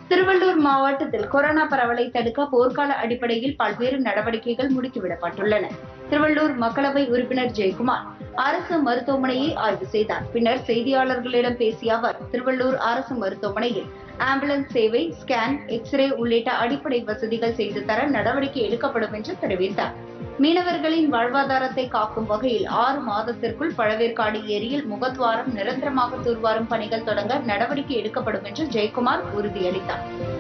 திருவள்ளூர் மாவட்டத்தில் கொரோனா பரவலை தடுக்க போர்க்கால அடிப்படையில் பல்வேறு நடவடிக்கைகள் முடுக்கிவிடப்பட்டுள்ளன திருவள்ளூர் மக்களவை உறுப்பினர் ஜெயக்குமார் அரசு மருத்துவமனையை ஆய்வு செய்தார் பின்னர் செய்தியாளர்களிடம் பேசிய அவர் திருவள்ளூர் அரசு மருத்துவமனையில் ஆம்புலன்ஸ் சேவை ஸ்கேன் எக்ஸ்ரே உள்ளிட்ட அடிப்படை வசதிகள் செய்து தர நடவடிக்கை எடுக்கப்படும் என்று தெரிவித்தார் மீனவர்களின் வாழ்வாதாரத்தை காக்கும் வகையில் ஆறு மாதத்திற்குள் பழவேற்காடு ஏரியில் முகத்வாரம் நிரந்தரமாக தூர்வாரும் பணிகள் தொடங்க நடவடிக்கை எடுக்கப்படும் என்று ஜெயக்குமார் உறுதியளித்தார்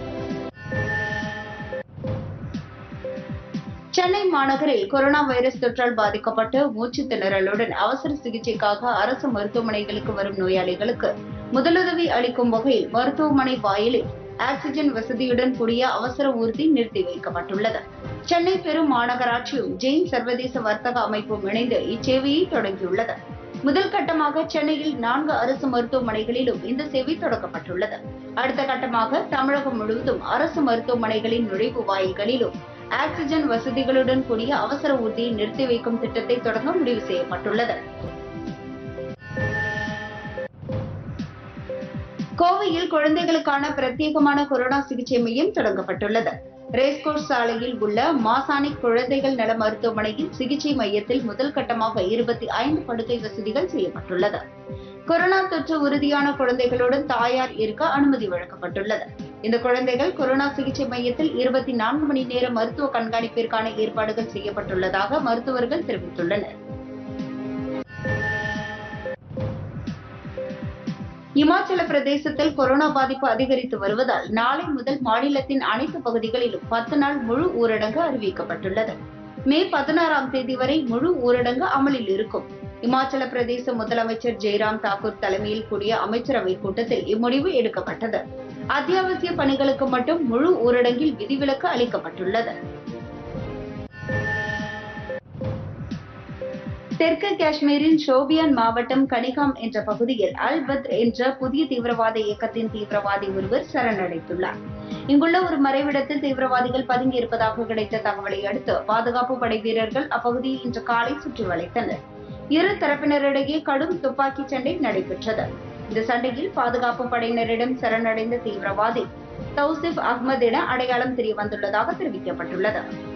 சென்னை மாநகரில் கொரோனா வைரஸ் தொற்றால் பாதிக்கப்பட்டு மூச்சு திணறலுடன் அவசர சிகிச்சைக்காக அரசு மருத்துவமனைகளுக்கு வரும் நோயாளிகளுக்கு முதலுதவி அளிக்கும் வகையில் மருத்துவமனை வாயிலில் ஆக்சிஜன் வசதியுடன் கூடிய அவசர ஊர்தி நிறுத்தி வைக்கப்பட்டுள்ளது சென்னை பெரும் மாநகராட்சியும் ஜெயின் சர்வதேச வர்த்தக அமைப்பும் இணைந்து இச்சேவையை தொடங்கியுள்ளது முதல் கட்டமாக சென்னையில் நான்கு அரசு மருத்துவமனைகளிலும் இந்த சேவை தொடங்கப்பட்டுள்ளது அடுத்த கட்டமாக தமிழகம் முழுவதும் அரசு மருத்துவமனைகளின் நுழைவு வாயில்களிலும் ஆக்சிஜன் வசதிகளுடன் கூடிய அவசர ஊர்தியை நிறுத்தி வைக்கும் திட்டத்தை தொடங்க முடிவு செய்யப்பட்டுள்ளது கோவையில் குழந்தைகளுக்கான பிரத்யேகமான கொரோனா சிகிச்சை மையம் தொடங்கப்பட்டுள்ளது ரேஸ்கோர்ஸ் சாலையில் உள்ள மாசானிக் குழந்தைகள் நல மருத்துவமனையில் சிகிச்சை மையத்தில் முதல் கட்டமாக இருபத்தி ஐந்து படுக்கை வசதிகள் செய்யப்பட்டுள்ளது கொரோனா தொற்று உறுதியான குழந்தைகளுடன் தாயார் இருக்க அனுமதி வழங்கப்பட்டுள்ளது இந்த குழந்தைகள் கொரோனா சிகிச்சை மையத்தில் இருபத்தி நான்கு மணி நேர மருத்துவ கண்காணிப்பிற்கான ஏற்பாடுகள் செய்யப்பட்டுள்ளதாக மருத்துவர்கள் தெரிவித்துள்ளனர் இமாச்சல பிரதேசத்தில் கொரோனா பாதிப்பு அதிகரித்து வருவதால் நாளை முதல் மாநிலத்தின் அனைத்து பகுதிகளிலும் பத்து நாள் முழு ஊரடங்கு அறிவிக்கப்பட்டுள்ளது மே பதினாறாம் தேதி வரை முழு ஊரடங்கு அமலில் இருக்கும் இமாச்சல பிரதேச முதலமைச்சர் ஜெய்ராம் தாக்கூர் தலைமையில் கூடிய அமைச்சரவை கூட்டத்தில் இம்முடிவு எடுக்கப்பட்டது அத்தியாவசிய பணிகளுக்கு மட்டும் முழு ஊரடங்கில் விதிவிலக்கு அளிக்கப்பட்டுள்ளது தெற்கு காஷ்மீரின் ஷோபியான் மாவட்டம் கனிகாம் என்ற பகுதியில் அல் பத்ர் என்ற புதிய தீவிரவாத இயக்கத்தின் தீவிரவாதி ஒருவர் சரணடைந்துள்ளார் இங்குள்ள ஒரு மறைவிடத்தில் தீவிரவாதிகள் பதுங்கியிருப்பதாக கிடைத்த தகவலை அடுத்து பாதுகாப்பு படை வீரர்கள் அப்பகுதியை இன்று காலை சுற்றி வளைத்தனர் இரு தரப்பினரிடையே கடும் துப்பாக்கி சண்டை நடைபெற்றது இந்த சண்டையில் பாதுகாப்பு படையினரிடம் சரணடைந்த தீவிரவாதி தௌசிப் அஹ்மத் என அடையாளம் தெரிய வந்துள்ளதாக தெரிவிக்கப்பட்டுள்ளது